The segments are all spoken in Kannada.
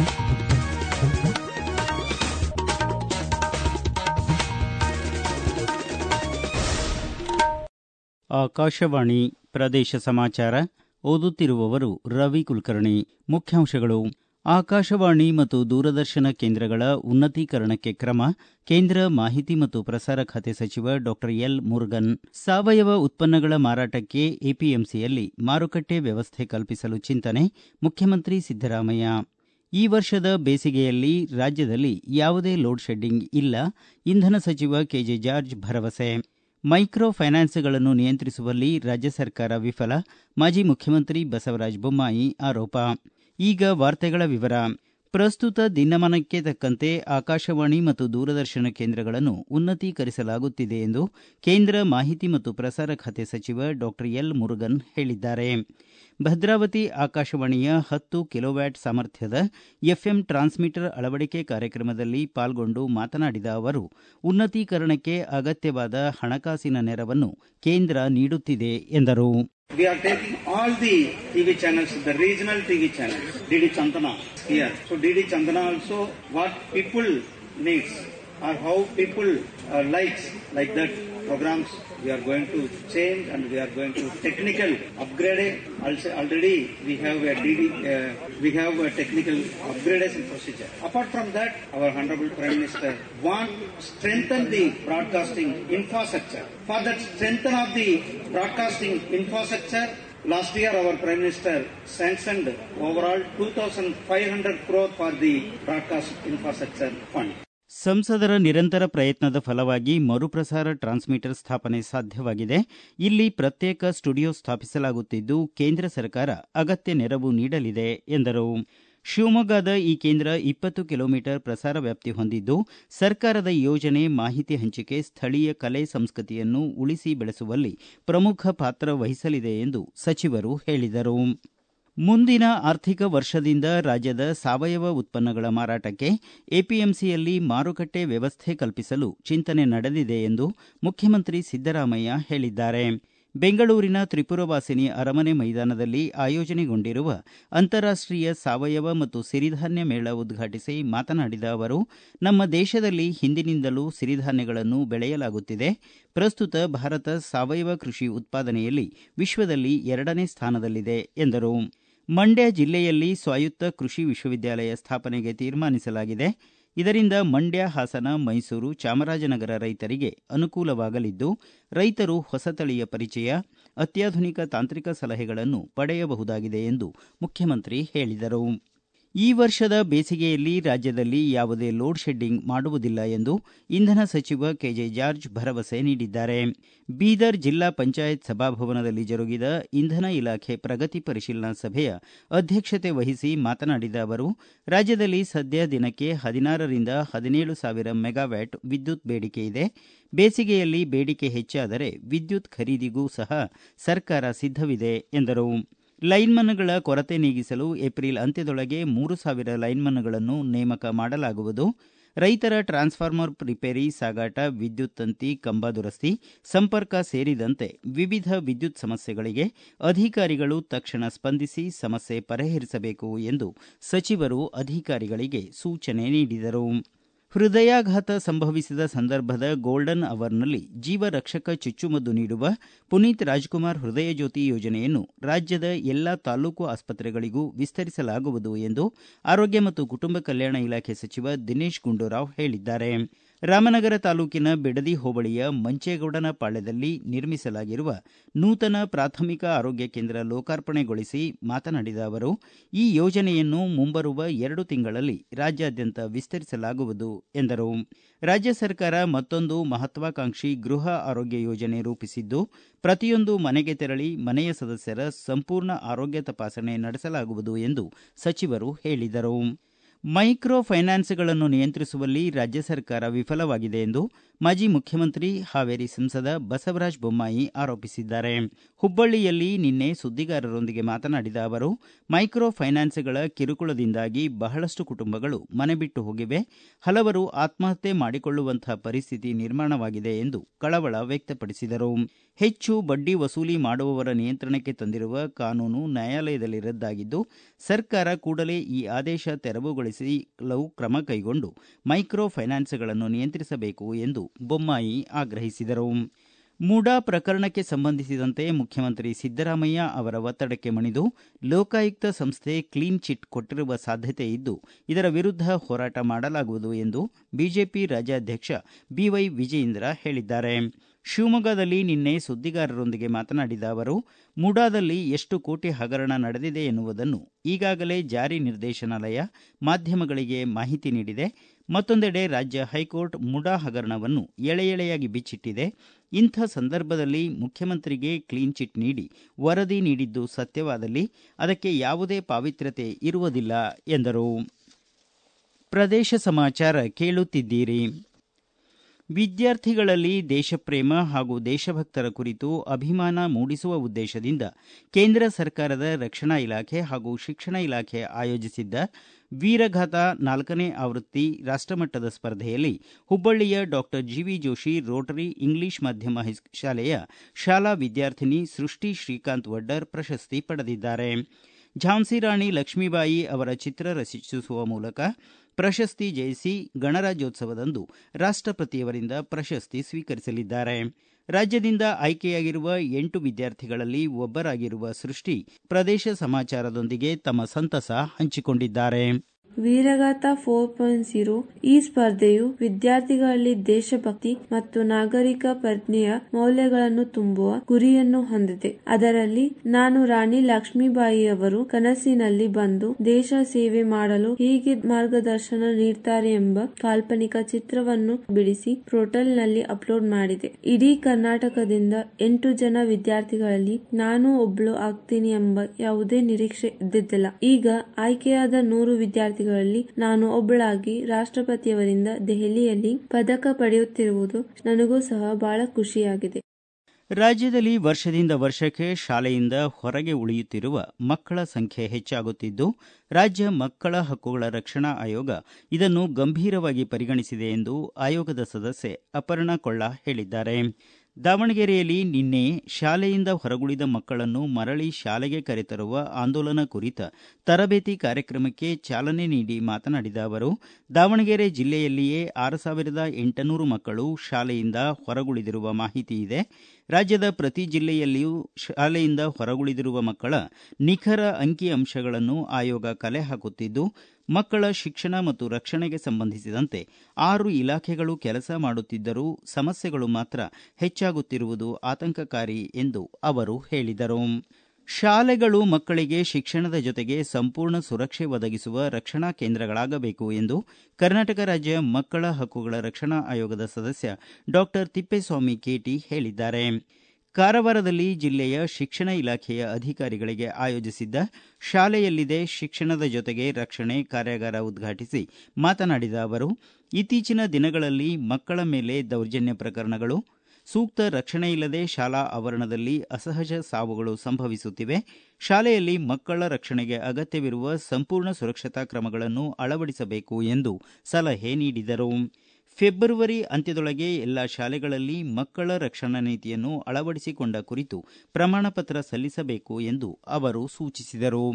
ಆಕಾಶವಾಣಿ ಪ್ರದೇಶ ಸಮಾಚಾರ ಓದುತ್ತಿರುವವರು ರವಿ ಕುಲಕರ್ಣಿ ಮುಖ್ಯಾಂಶಗಳು ಆಕಾಶವಾಣಿ ಮತ್ತು ದೂರದರ್ಶನ ಕೇಂದ್ರಗಳ ಉನ್ನತೀಕರಣಕ್ಕೆ ಕ್ರಮ ಕೇಂದ್ರ ಮಾಹಿತಿ ಮತ್ತು ಪ್ರಸಾರ ಖಾತೆ ಸಚಿವ ಡಾಕ್ಟರ್ ಎಲ್ ಮುರುಗನ್ ಸಾವಯವ ಉತ್ಪನ್ನಗಳ ಮಾರಾಟಕ್ಕೆ ಎಪಿಎಂಸಿಯಲ್ಲಿ ಮಾರುಕಟ್ಟೆ ವ್ಯವಸ್ಥೆ ಕಲ್ಪಿಸಲು ಚಿಂತನೆ ಮುಖ್ಯಮಂತ್ರಿ ಸಿದ್ದರಾಮಯ್ಯ ಈ ವರ್ಷದ ಬೇಸಿಗೆಯಲ್ಲಿ ರಾಜ್ಯದಲ್ಲಿ ಯಾವುದೇ ಲೋಡ್ ಶೆಡ್ಡಿಂಗ್ ಇಲ್ಲ ಇಂಧನ ಸಚಿವ ಕೆಜೆ ಜಾರ್ಜ್ ಭರವಸೆ ಮೈಕ್ರೋ ಫೈನಾನ್ಸ್ಗಳನ್ನು ನಿಯಂತ್ರಿಸುವಲ್ಲಿ ರಾಜ್ಯ ಸರ್ಕಾರ ವಿಫಲ ಮಾಜಿ ಮುಖ್ಯಮಂತ್ರಿ ಬಸವರಾಜ ಬೊಮ್ಮಾಯಿ ಆರೋಪ ಈಗ ವಾರ್ತೆಗಳ ವಿವರ ಪ್ರಸ್ತುತ ದಿನಮಾನಕ್ಕೆ ತಕ್ಕಂತೆ ಆಕಾಶವಾಣಿ ಮತ್ತು ದೂರದರ್ಶನ ಕೇಂದ್ರಗಳನ್ನು ಉನ್ನತೀಕರಿಸಲಾಗುತ್ತಿದೆ ಎಂದು ಕೇಂದ್ರ ಮಾಹಿತಿ ಮತ್ತು ಪ್ರಸಾರ ಖಾತೆ ಸಚಿವ ಡಾಕ್ಟರ್ ಎಲ್ ಮುರುಗನ್ ಹೇಳಿದ್ದಾರೆ ಭದ್ರಾವತಿ ಆಕಾಶವಾಣಿಯ ಹತ್ತು ಕಿಲೋವ್ಯಾಟ್ ಸಾಮರ್ಥ್ಯದ ಎಫ್ಎಂ ಟ್ರಾನ್ಸ್ಮಿಟರ್ ಅಳವಡಿಕೆ ಕಾರ್ಯಕ್ರಮದಲ್ಲಿ ಪಾಲ್ಗೊಂಡು ಮಾತನಾಡಿದ ಅವರು ಉನ್ನತೀಕರಣಕ್ಕೆ ಅಗತ್ಯವಾದ ಹಣಕಾಸಿನ ನೆರವನ್ನು ಕೇಂದ್ರ ನೀಡುತ್ತಿದೆ ಎಂದರು We are taking all the TV channels, the regional TV channels, DD Chandana here. So DD Chandana also what people needs or how people uh, likes like that programs we are going to change and we are going to technical upgrade. Also already we have a DD, uh, we have a technical upgradation procedure. Apart from that, our Honorable Prime Minister want strengthen the broadcasting infrastructure. For that strengthen of the broadcasting infrastructure, last year our Prime Minister sanctioned overall 2,500 crore for the broadcast infrastructure fund. ಸಂಸದರ ನಿರಂತರ ಪ್ರಯತ್ನದ ಫಲವಾಗಿ ಮರುಪ್ರಸಾರ ಟ್ರಾನ್ಸ್ಮಿಟರ್ ಸ್ಥಾಪನೆ ಸಾಧ್ಯವಾಗಿದೆ ಇಲ್ಲಿ ಪ್ರತ್ಯೇಕ ಸ್ಟುಡಿಯೋ ಸ್ಥಾಪಿಸಲಾಗುತ್ತಿದ್ದು ಕೇಂದ್ರ ಸರ್ಕಾರ ಅಗತ್ಯ ನೆರವು ನೀಡಲಿದೆ ಎಂದರು ಶಿವಮೊಗ್ಗದ ಈ ಕೇಂದ್ರ ಇಪ್ಪತ್ತು ಕಿಲೋಮೀಟರ್ ಪ್ರಸಾರ ವ್ಯಾಪ್ತಿ ಹೊಂದಿದ್ದು ಸರ್ಕಾರದ ಯೋಜನೆ ಮಾಹಿತಿ ಹಂಚಿಕೆ ಸ್ಥಳೀಯ ಕಲೆ ಸಂಸ್ಕೃತಿಯನ್ನು ಉಳಿಸಿ ಬೆಳೆಸುವಲ್ಲಿ ಪ್ರಮುಖ ಪಾತ್ರ ವಹಿಸಲಿದೆ ಎಂದು ಸಚಿವರು ಹೇಳಿದರು ಮುಂದಿನ ಆರ್ಥಿಕ ವರ್ಷದಿಂದ ರಾಜ್ಯದ ಸಾವಯವ ಉತ್ಪನ್ನಗಳ ಮಾರಾಟಕ್ಕೆ ಎಪಿಎಂಸಿಯಲ್ಲಿ ಮಾರುಕಟ್ಟೆ ವ್ಯವಸ್ಥೆ ಕಲ್ಪಿಸಲು ಚಿಂತನೆ ನಡೆದಿದೆ ಎಂದು ಮುಖ್ಯಮಂತ್ರಿ ಸಿದ್ದರಾಮಯ್ಯ ಹೇಳಿದ್ದಾರೆ ಬೆಂಗಳೂರಿನ ತ್ರಿಪುರವಾಸಿನಿ ಅರಮನೆ ಮೈದಾನದಲ್ಲಿ ಆಯೋಜನೆಗೊಂಡಿರುವ ಅಂತಾರಾಷ್ಟೀಯ ಸಾವಯವ ಮತ್ತು ಸಿರಿಧಾನ್ಯ ಮೇಳ ಉದ್ಘಾಟಿಸಿ ಮಾತನಾಡಿದ ಅವರು ನಮ್ಮ ದೇಶದಲ್ಲಿ ಹಿಂದಿನಿಂದಲೂ ಸಿರಿಧಾನ್ಯಗಳನ್ನು ಬೆಳೆಯಲಾಗುತ್ತಿದೆ ಪ್ರಸ್ತುತ ಭಾರತ ಸಾವಯವ ಕೃಷಿ ಉತ್ಪಾದನೆಯಲ್ಲಿ ವಿಶ್ವದಲ್ಲಿ ಎರಡನೇ ಸ್ಥಾನದಲ್ಲಿದೆ ಎಂದರು ಮಂಡ್ಯ ಜಿಲ್ಲೆಯಲ್ಲಿ ಸ್ವಾಯತ್ತ ಕೃಷಿ ವಿಶ್ವವಿದ್ಯಾಲಯ ಸ್ಥಾಪನೆಗೆ ತೀರ್ಮಾನಿಸಲಾಗಿದೆ ಇದರಿಂದ ಮಂಡ್ಯ ಹಾಸನ ಮೈಸೂರು ಚಾಮರಾಜನಗರ ರೈತರಿಗೆ ಅನುಕೂಲವಾಗಲಿದ್ದು ರೈತರು ಹೊಸ ತಳಿಯ ಪರಿಚಯ ಅತ್ಯಾಧುನಿಕ ತಾಂತ್ರಿಕ ಸಲಹೆಗಳನ್ನು ಪಡೆಯಬಹುದಾಗಿದೆ ಎಂದು ಮುಖ್ಯಮಂತ್ರಿ ಹೇಳಿದರು ಈ ವರ್ಷದ ಬೇಸಿಗೆಯಲ್ಲಿ ರಾಜ್ಯದಲ್ಲಿ ಯಾವುದೇ ಲೋಡ್ ಶೆಡ್ಡಿಂಗ್ ಮಾಡುವುದಿಲ್ಲ ಎಂದು ಇಂಧನ ಸಚಿವ ಕೆಜೆ ಜಾರ್ಜ್ ಭರವಸೆ ನೀಡಿದ್ದಾರೆ ಬೀದರ್ ಜಿಲ್ಲಾ ಪಂಚಾಯತ್ ಸಭಾಭವನದಲ್ಲಿ ಜರುಗಿದ ಇಂಧನ ಇಲಾಖೆ ಪ್ರಗತಿ ಪರಿಶೀಲನಾ ಸಭೆಯ ಅಧ್ಯಕ್ಷತೆ ವಹಿಸಿ ಮಾತನಾಡಿದ ಅವರು ರಾಜ್ಯದಲ್ಲಿ ಸದ್ಯ ದಿನಕ್ಕೆ ಹದಿನಾರರಿಂದ ಹದಿನೇಳು ಸಾವಿರ ಮೆಗಾವ್ಯಾಟ್ ವಿದ್ಯುತ್ ಬೇಡಿಕೆ ಇದೆ ಬೇಸಿಗೆಯಲ್ಲಿ ಬೇಡಿಕೆ ಹೆಚ್ಚಾದರೆ ವಿದ್ಯುತ್ ಖರೀದಿಗೂ ಸಹ ಸರ್ಕಾರ ಸಿದ್ಧವಿದೆ ಎಂದರು ಲೈನ್ಮನ್ಗಳ ಕೊರತೆ ನೀಗಿಸಲು ಏಪ್ರಿಲ್ ಅಂತ್ಯದೊಳಗೆ ಮೂರು ಸಾವಿರ ಲೈನ್ಮನ್ಗಳನ್ನು ನೇಮಕ ಮಾಡಲಾಗುವುದು ರೈತರ ಟ್ರಾನ್ಸ್ಫಾರ್ಮರ್ ರಿಪೇರಿ ಸಾಗಾಟ ವಿದ್ಯುತ್ ತಂತಿ ಕಂಬ ದುರಸ್ತಿ ಸಂಪರ್ಕ ಸೇರಿದಂತೆ ವಿವಿಧ ವಿದ್ಯುತ್ ಸಮಸ್ಯೆಗಳಿಗೆ ಅಧಿಕಾರಿಗಳು ತಕ್ಷಣ ಸ್ಪಂದಿಸಿ ಸಮಸ್ಯೆ ಪರಿಹರಿಸಬೇಕು ಎಂದು ಸಚಿವರು ಅಧಿಕಾರಿಗಳಿಗೆ ಸೂಚನೆ ನೀಡಿದರು ಹೃದಯಾಘಾತ ಸಂಭವಿಸಿದ ಸಂದರ್ಭದ ಗೋಲ್ಡನ್ ಅವರ್ನಲ್ಲಿ ಜೀವರಕ್ಷಕ ಚುಚ್ಚುಮದ್ದು ನೀಡುವ ಪುನೀತ್ ರಾಜ್ಕುಮಾರ್ ಹೃದಯ ಜ್ಯೋತಿ ಯೋಜನೆಯನ್ನು ರಾಜ್ಯದ ಎಲ್ಲಾ ತಾಲೂಕು ಆಸ್ಪತ್ರೆಗಳಿಗೂ ವಿಸ್ತರಿಸಲಾಗುವುದು ಎಂದು ಆರೋಗ್ಯ ಮತ್ತು ಕುಟುಂಬ ಕಲ್ಯಾಣ ಇಲಾಖೆ ಸಚಿವ ದಿನೇಶ್ ಗುಂಡೂರಾವ್ ಹೇಳಿದ್ದಾರೆ ರಾಮನಗರ ತಾಲೂಕಿನ ಬಿಡದಿ ಹೋಬಳಿಯ ಮಂಚೇಗೌಡನ ಪಾಳ್ಯದಲ್ಲಿ ನಿರ್ಮಿಸಲಾಗಿರುವ ನೂತನ ಪ್ರಾಥಮಿಕ ಆರೋಗ್ಯ ಕೇಂದ್ರ ಲೋಕಾರ್ಪಣೆಗೊಳಿಸಿ ಮಾತನಾಡಿದ ಅವರು ಈ ಯೋಜನೆಯನ್ನು ಮುಂಬರುವ ಎರಡು ತಿಂಗಳಲ್ಲಿ ರಾಜ್ಯಾದ್ಯಂತ ವಿಸ್ತರಿಸಲಾಗುವುದು ಎಂದರು ರಾಜ್ಯ ಸರ್ಕಾರ ಮತ್ತೊಂದು ಮಹತ್ವಾಕಾಂಕ್ಷಿ ಗೃಹ ಆರೋಗ್ಯ ಯೋಜನೆ ರೂಪಿಸಿದ್ದು ಪ್ರತಿಯೊಂದು ಮನೆಗೆ ತೆರಳಿ ಮನೆಯ ಸದಸ್ಯರ ಸಂಪೂರ್ಣ ಆರೋಗ್ಯ ತಪಾಸಣೆ ನಡೆಸಲಾಗುವುದು ಎಂದು ಸಚಿವರು ಹೇಳಿದರು ಮೈಕ್ರೋ ಫೈನಾನ್ಸ್ಗಳನ್ನು ನಿಯಂತ್ರಿಸುವಲ್ಲಿ ರಾಜ್ಯ ಸರ್ಕಾರ ವಿಫಲವಾಗಿದೆ ಎಂದು ಮಾಜಿ ಮುಖ್ಯಮಂತ್ರಿ ಹಾವೇರಿ ಸಂಸದ ಬಸವರಾಜ ಬೊಮ್ಮಾಯಿ ಆರೋಪಿಸಿದ್ದಾರೆ ಹುಬ್ಬಳ್ಳಿಯಲ್ಲಿ ನಿನ್ನೆ ಸುದ್ದಿಗಾರರೊಂದಿಗೆ ಮಾತನಾಡಿದ ಅವರು ಮೈಕ್ರೋ ಫೈನಾನ್ಸ್ಗಳ ಕಿರುಕುಳದಿಂದಾಗಿ ಬಹಳಷ್ಟು ಕುಟುಂಬಗಳು ಮನೆ ಬಿಟ್ಟು ಹೋಗಿವೆ ಹಲವರು ಆತ್ಮಹತ್ಯೆ ಮಾಡಿಕೊಳ್ಳುವಂತಹ ಪರಿಸ್ಥಿತಿ ನಿರ್ಮಾಣವಾಗಿದೆ ಎಂದು ಕಳವಳ ವ್ಯಕ್ತಪಡಿಸಿದರು ಹೆಚ್ಚು ಬಡ್ಡಿ ವಸೂಲಿ ಮಾಡುವವರ ನಿಯಂತ್ರಣಕ್ಕೆ ತಂದಿರುವ ಕಾನೂನು ನ್ಯಾಯಾಲಯದಲ್ಲಿ ರದ್ದಾಗಿದ್ದು ಸರ್ಕಾರ ಕೂಡಲೇ ಈ ಆದೇಶ ತೆರವುಗೊಳಿಸಿ ಜಾರಿಗೊಳಿಸಲು ಕ್ರಮ ಕೈಗೊಂಡು ಮೈಕ್ರೋ ಫೈನಾನ್ಸ್ಗಳನ್ನು ನಿಯಂತ್ರಿಸಬೇಕು ಎಂದು ಬೊಮ್ಮಾಯಿ ಆಗ್ರಹಿಸಿದರು ಮೂಡಾ ಪ್ರಕರಣಕ್ಕೆ ಸಂಬಂಧಿಸಿದಂತೆ ಮುಖ್ಯಮಂತ್ರಿ ಸಿದ್ದರಾಮಯ್ಯ ಅವರ ಒತ್ತಡಕ್ಕೆ ಮಣಿದು ಲೋಕಾಯುಕ್ತ ಸಂಸ್ಥೆ ಕ್ಲೀನ್ ಚಿಟ್ ಕೊಟ್ಟಿರುವ ಸಾಧ್ಯತೆ ಇದ್ದು ಇದರ ವಿರುದ್ಧ ಹೋರಾಟ ಮಾಡಲಾಗುವುದು ಎಂದು ಬಿಜೆಪಿ ರಾಜ್ಯಾಧ್ಯಕ್ಷ ಬಿವೈ ವಿಜಯೇಂದ್ರ ಹೇಳಿದ್ದಾರೆ ಶಿವಮೊಗ್ಗದಲ್ಲಿ ನಿನ್ನೆ ಸುದ್ದಿಗಾರರೊಂದಿಗೆ ಮಾತನಾಡಿದ ಅವರು ಮೂಡಾದಲ್ಲಿ ಎಷ್ಟು ಕೋಟಿ ಹಗರಣ ನಡೆದಿದೆ ಎನ್ನುವುದನ್ನು ಈಗಾಗಲೇ ಜಾರಿ ನಿರ್ದೇಶನಾಲಯ ಮಾಧ್ಯಮಗಳಿಗೆ ಮಾಹಿತಿ ನೀಡಿದೆ ಮತ್ತೊಂದೆಡೆ ರಾಜ್ಯ ಹೈಕೋರ್ಟ್ ಮುಡಾ ಹಗರಣವನ್ನು ಎಳೆ ಎಳೆಯಾಗಿ ಬಿಚ್ಚಿಟ್ಟಿದೆ ಇಂಥ ಸಂದರ್ಭದಲ್ಲಿ ಮುಖ್ಯಮಂತ್ರಿಗೆ ಕ್ಲೀನ್ ಚಿಟ್ ನೀಡಿ ವರದಿ ನೀಡಿದ್ದು ಸತ್ಯವಾದಲ್ಲಿ ಅದಕ್ಕೆ ಯಾವುದೇ ಪಾವಿತ್ರ್ಯತೆ ಇರುವುದಿಲ್ಲ ಎಂದರು ಪ್ರದೇಶ ಸಮಾಚಾರ ಕೇಳುತ್ತಿದ್ದೀರಿ ವಿದ್ಯಾರ್ಥಿಗಳಲ್ಲಿ ದೇಶಪ್ರೇಮ ಹಾಗೂ ದೇಶಭಕ್ತರ ಕುರಿತು ಅಭಿಮಾನ ಮೂಡಿಸುವ ಉದ್ದೇಶದಿಂದ ಕೇಂದ್ರ ಸರ್ಕಾರದ ರಕ್ಷಣಾ ಇಲಾಖೆ ಹಾಗೂ ಶಿಕ್ಷಣ ಇಲಾಖೆ ಆಯೋಜಿಸಿದ್ದ ವೀರಗಾಥ ನಾಲ್ಕನೇ ಆವೃತ್ತಿ ರಾಷ್ಟಮಟ್ಟದ ಸ್ಪರ್ಧೆಯಲ್ಲಿ ಹುಬ್ಬಳ್ಳಿಯ doctor GV Joshi Rotary English ಮಾಧ್ಯಮ ಶಾಲೆಯ ಶಾಲಾ ವಿದ್ಯಾರ್ಥಿನಿ ಸೃಷ್ಟಿ ಶ್ರೀಕಾಂತ್ ವಡ್ಡರ್ ಪ್ರಶಸ್ತಿ ಪಡೆದಿದ್ದಾರೆ ಝಾನ್ಸಿ ರಾಣಿ ಲಕ್ಷ್ಮೀಬಾಯಿ ಅವರ ಚಿತ್ರ ರಚಿಸುವ ಮೂಲಕ ಪ್ರಶಸ್ತಿ ಜಯಿಸಿ ಗಣರಾಜ್ಯೋತ್ಸವದಂದು ರಾಷ್ಟಪತಿಯವರಿಂದ ಪ್ರಶಸ್ತಿ ಸ್ವೀಕರಿಸಲಿದ್ದಾರೆ ರಾಜ್ಯದಿಂದ ಆಯ್ಕೆಯಾಗಿರುವ ಎಂಟು ವಿದ್ಯಾರ್ಥಿಗಳಲ್ಲಿ ಒಬ್ಬರಾಗಿರುವ ಸೃಷ್ಟಿ ಪ್ರದೇಶ ಸಮಾಚಾರದೊಂದಿಗೆ ತಮ್ಮ ಸಂತಸ ಹಂಚಿಕೊಂಡಿದ್ದಾರೆ ವೀರಗಾಥ ಫೋರ್ ಪಾಯಿಂಟ್ ಜೀರೋ ಈ ಸ್ಪರ್ಧೆಯು ವಿದ್ಯಾರ್ಥಿಗಳಲ್ಲಿ ದೇಶಭಕ್ತಿ ಮತ್ತು ನಾಗರಿಕ ಪ್ರಜ್ಞೆಯ ಮೌಲ್ಯಗಳನ್ನು ತುಂಬುವ ಗುರಿಯನ್ನು ಹೊಂದಿದೆ ಅದರಲ್ಲಿ ನಾನು ರಾಣಿ ಲಕ್ಷ್ಮೀಬಾಯಿಯವರು ಕನಸಿನಲ್ಲಿ ಬಂದು ದೇಶ ಸೇವೆ ಮಾಡಲು ಹೇಗೆ ಮಾರ್ಗದರ್ಶನ ನೀಡ್ತಾರೆ ಎಂಬ ಕಾಲ್ಪನಿಕ ಚಿತ್ರವನ್ನು ಬಿಡಿಸಿ ಪೋರ್ಟಲ್ನಲ್ಲಿ ಅಪ್ಲೋಡ್ ಮಾಡಿದೆ ಇಡೀ ಕರ್ನಾಟಕದಿಂದ ಎಂಟು ಜನ ವಿದ್ಯಾರ್ಥಿಗಳಲ್ಲಿ ನಾನು ಒಬ್ಳು ಆಗ್ತೀನಿ ಎಂಬ ಯಾವುದೇ ನಿರೀಕ್ಷೆ ಇದ್ದಿದ್ದಿಲ್ಲ ಈಗ ಆಯ್ಕೆಯಾದ ನೂರು ವಿದ್ಯಾರ್ಥಿ ನಾನು ಒಬ್ಬಳಾಗಿ ರಾಷ್ಟ್ರಪತಿಯವರಿಂದ ದೆಹಲಿಯಲ್ಲಿ ಪದಕ ಪಡೆಯುತ್ತಿರುವುದು ನನಗೂ ಸಹ ಬಹಳ ಖುಷಿಯಾಗಿದೆ ರಾಜ್ಯದಲ್ಲಿ ವರ್ಷದಿಂದ ವರ್ಷಕ್ಕೆ ಶಾಲೆಯಿಂದ ಹೊರಗೆ ಉಳಿಯುತ್ತಿರುವ ಮಕ್ಕಳ ಸಂಖ್ಯೆ ಹೆಚ್ಚಾಗುತ್ತಿದ್ದು ರಾಜ್ಯ ಮಕ್ಕಳ ಹಕ್ಕುಗಳ ರಕ್ಷಣಾ ಆಯೋಗ ಇದನ್ನು ಗಂಭೀರವಾಗಿ ಪರಿಗಣಿಸಿದೆ ಎಂದು ಆಯೋಗದ ಸದಸ್ಯೆ ಅಪರ್ಣಾ ಕೊಳ್ಳ ಹೇಳಿದ್ದಾರೆ ದಾವಣಗೆರೆಯಲ್ಲಿ ನಿನ್ನೆ ಶಾಲೆಯಿಂದ ಹೊರಗುಳಿದ ಮಕ್ಕಳನ್ನು ಮರಳಿ ಶಾಲೆಗೆ ಕರೆತರುವ ಆಂದೋಲನ ಕುರಿತ ತರಬೇತಿ ಕಾರ್ಯಕ್ರಮಕ್ಕೆ ಚಾಲನೆ ನೀಡಿ ಮಾತನಾಡಿದ ಅವರು ದಾವಣಗೆರೆ ಜಿಲ್ಲೆಯಲ್ಲಿಯೇ ಆರು ಸಾವಿರದ ಎಂಟುನೂರು ಮಕ್ಕಳು ಶಾಲೆಯಿಂದ ಹೊರಗುಳಿದಿರುವ ಮಾಹಿತಿ ಇದೆ ರಾಜ್ಯದ ಪ್ರತಿ ಜಿಲ್ಲೆಯಲ್ಲಿಯೂ ಶಾಲೆಯಿಂದ ಹೊರಗುಳಿದಿರುವ ಮಕ್ಕಳ ನಿಖರ ಅಂಕಿ ಅಂಶಗಳನ್ನು ಆಯೋಗ ಕಲೆ ಹಾಕುತ್ತಿದ್ದು ಮಕ್ಕಳ ಶಿಕ್ಷಣ ಮತ್ತು ರಕ್ಷಣೆಗೆ ಸಂಬಂಧಿಸಿದಂತೆ ಆರು ಇಲಾಖೆಗಳು ಕೆಲಸ ಮಾಡುತ್ತಿದ್ದರೂ ಸಮಸ್ಯೆಗಳು ಮಾತ್ರ ಹೆಚ್ಚಾಗುತ್ತಿರುವುದು ಆತಂಕಕಾರಿ ಎಂದು ಅವರು ಹೇಳಿದರು ಶಾಲೆಗಳು ಮಕ್ಕಳಿಗೆ ಶಿಕ್ಷಣದ ಜೊತೆಗೆ ಸಂಪೂರ್ಣ ಸುರಕ್ಷೆ ಒದಗಿಸುವ ರಕ್ಷಣಾ ಕೇಂದ್ರಗಳಾಗಬೇಕು ಎಂದು ಕರ್ನಾಟಕ ರಾಜ್ಯ ಮಕ್ಕಳ ಹಕ್ಕುಗಳ ರಕ್ಷಣಾ ಆಯೋಗದ ಸದಸ್ಯ ಡಾಕ್ಟರ್ ತಿಪ್ಪೇಸ್ವಾಮಿ ಕೇಟಿ ಹೇಳಿದ್ದಾರೆ ಕಾರವಾರದಲ್ಲಿ ಜಿಲ್ಲೆಯ ಶಿಕ್ಷಣ ಇಲಾಖೆಯ ಅಧಿಕಾರಿಗಳಿಗೆ ಆಯೋಜಿಸಿದ್ದ ಶಾಲೆಯಲ್ಲಿದೆ ಶಿಕ್ಷಣದ ಜೊತೆಗೆ ರಕ್ಷಣೆ ಕಾರ್ಯಾಗಾರ ಉದ್ಘಾಟಿಸಿ ಮಾತನಾಡಿದ ಅವರು ಇತ್ತೀಚಿನ ದಿನಗಳಲ್ಲಿ ಮಕ್ಕಳ ಮೇಲೆ ದೌರ್ಜನ್ಯ ಪ್ರಕರಣಗಳು ಸೂಕ್ತ ರಕ್ಷಣೆ ಇಲ್ಲದೆ ಶಾಲಾ ಆವರಣದಲ್ಲಿ ಅಸಹಜ ಸಾವುಗಳು ಸಂಭವಿಸುತ್ತಿವೆ ಶಾಲೆಯಲ್ಲಿ ಮಕ್ಕಳ ರಕ್ಷಣೆಗೆ ಅಗತ್ಯವಿರುವ ಸಂಪೂರ್ಣ ಸುರಕ್ಷತಾ ಕ್ರಮಗಳನ್ನು ಅಳವಡಿಸಬೇಕು ಎಂದು ಸಲಹೆ ನೀಡಿದರು ಫೆಬ್ರವರಿ ಅಂತ್ಯದೊಳಗೆ ಎಲ್ಲ ಶಾಲೆಗಳಲ್ಲಿ ಮಕ್ಕಳ ರಕ್ಷಣಾ ನೀತಿಯನ್ನು ಅಳವಡಿಸಿಕೊಂಡ ಕುರಿತು ಪ್ರಮಾಣ ಪತ್ರ ಸಲ್ಲಿಸಬೇಕು ಎಂದು ಅವರು ಸೂಚಿಸಿದರು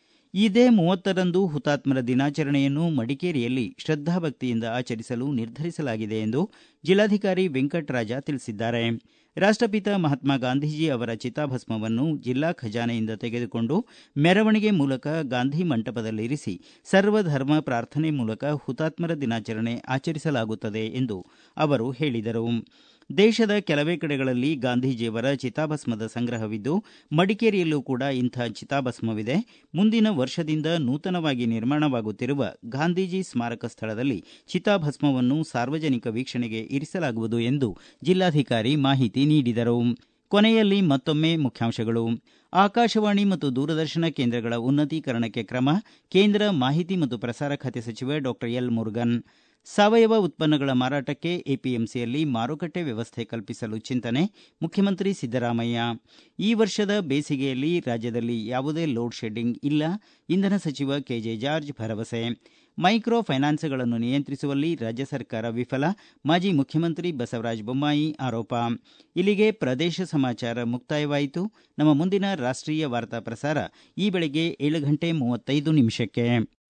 ಇದೇ ಮೂವತ್ತರಂದು ಹುತಾತ್ಮರ ದಿನಾಚರಣೆಯನ್ನು ಮಡಿಕೇರಿಯಲ್ಲಿ ಶ್ರದ್ಧಾಭಕ್ತಿಯಿಂದ ಆಚರಿಸಲು ನಿರ್ಧರಿಸಲಾಗಿದೆ ಎಂದು ಜಿಲ್ಲಾಧಿಕಾರಿ ವೆಂಕಟರಾಜ ತಿಳಿಸಿದ್ದಾರೆ ರಾಷ್ಟಪಿತ ಮಹಾತ್ಮ ಗಾಂಧೀಜಿ ಅವರ ಚಿತಾಭಸ್ಮವನ್ನು ಜಿಲ್ಲಾ ಖಜಾನೆಯಿಂದ ತೆಗೆದುಕೊಂಡು ಮೆರವಣಿಗೆ ಮೂಲಕ ಗಾಂಧಿ ಮಂಟಪದಲ್ಲಿರಿಸಿ ಸರ್ವಧರ್ಮ ಪ್ರಾರ್ಥನೆ ಮೂಲಕ ಹುತಾತ್ಮರ ದಿನಾಚರಣೆ ಆಚರಿಸಲಾಗುತ್ತದೆ ಎಂದು ಅವರು ಹೇಳಿದರು ದೇಶದ ಕೆಲವೇ ಕಡೆಗಳಲ್ಲಿ ಗಾಂಧೀಜಿಯವರ ಚಿತಾಭಸ್ಮದ ಸಂಗ್ರಹವಿದ್ದು ಮಡಿಕೇರಿಯಲ್ಲೂ ಕೂಡ ಇಂಥ ಚಿತಾಭಸ್ಮವಿದೆ ಮುಂದಿನ ವರ್ಷದಿಂದ ನೂತನವಾಗಿ ನಿರ್ಮಾಣವಾಗುತ್ತಿರುವ ಗಾಂಧೀಜಿ ಸ್ಮಾರಕ ಸ್ಥಳದಲ್ಲಿ ಚಿತಾಭಸ್ಮವನ್ನು ಸಾರ್ವಜನಿಕ ವೀಕ್ಷಣೆಗೆ ಇರಿಸಲಾಗುವುದು ಎಂದು ಜಿಲ್ಲಾಧಿಕಾರಿ ಮಾಹಿತಿ ನೀಡಿದರು ಕೊನೆಯಲ್ಲಿ ಮತ್ತೊಮ್ಮೆ ಮುಖ್ಯಾಂಶಗಳು ಆಕಾಶವಾಣಿ ಮತ್ತು ದೂರದರ್ಶನ ಕೇಂದ್ರಗಳ ಉನ್ನತೀಕರಣಕ್ಕೆ ಕ್ರಮ ಕೇಂದ್ರ ಮಾಹಿತಿ ಮತ್ತು ಪ್ರಸಾರ ಖಾತೆ ಸಚಿವ ಡಾಕ್ಟರ್ ಎಲ್ ಮುರುಗನ್ ಸಾವಯವ ಉತ್ಪನ್ನಗಳ ಮಾರಾಟಕ್ಕೆ ಎಪಿಎಂಸಿಯಲ್ಲಿ ಮಾರುಕಟ್ಟೆ ವ್ಯವಸ್ಥೆ ಕಲ್ಪಿಸಲು ಚಿಂತನೆ ಮುಖ್ಯಮಂತ್ರಿ ಸಿದ್ದರಾಮಯ್ಯ ಈ ವರ್ಷದ ಬೇಸಿಗೆಯಲ್ಲಿ ರಾಜ್ಯದಲ್ಲಿ ಯಾವುದೇ ಲೋಡ್ ಶೆಡ್ಡಿಂಗ್ ಇಲ್ಲ ಇಂಧನ ಸಚಿವ ಕೆಜೆ ಜಾರ್ಜ್ ಭರವಸೆ ಮೈಕ್ರೋ ಫೈನಾನ್ಸ್ಗಳನ್ನು ನಿಯಂತ್ರಿಸುವಲ್ಲಿ ರಾಜ್ಯ ಸರ್ಕಾರ ವಿಫಲ ಮಾಜಿ ಮುಖ್ಯಮಂತ್ರಿ ಬಸವರಾಜ ಬೊಮ್ಮಾಯಿ ಆರೋಪ ಇಲ್ಲಿಗೆ ಪ್ರದೇಶ ಸಮಾಚಾರ ಮುಕ್ತಾಯವಾಯಿತು ನಮ್ಮ ಮುಂದಿನ ರಾಷ್ಟೀಯ ವಾರ್ತಾ ಪ್ರಸಾರ ಈ ಬೆಳಗ್ಗೆ ಏಳು ಗಂಟೆ ಮೂವತ್ತೈದು ನಿಮಿಷಕ್ಕೆ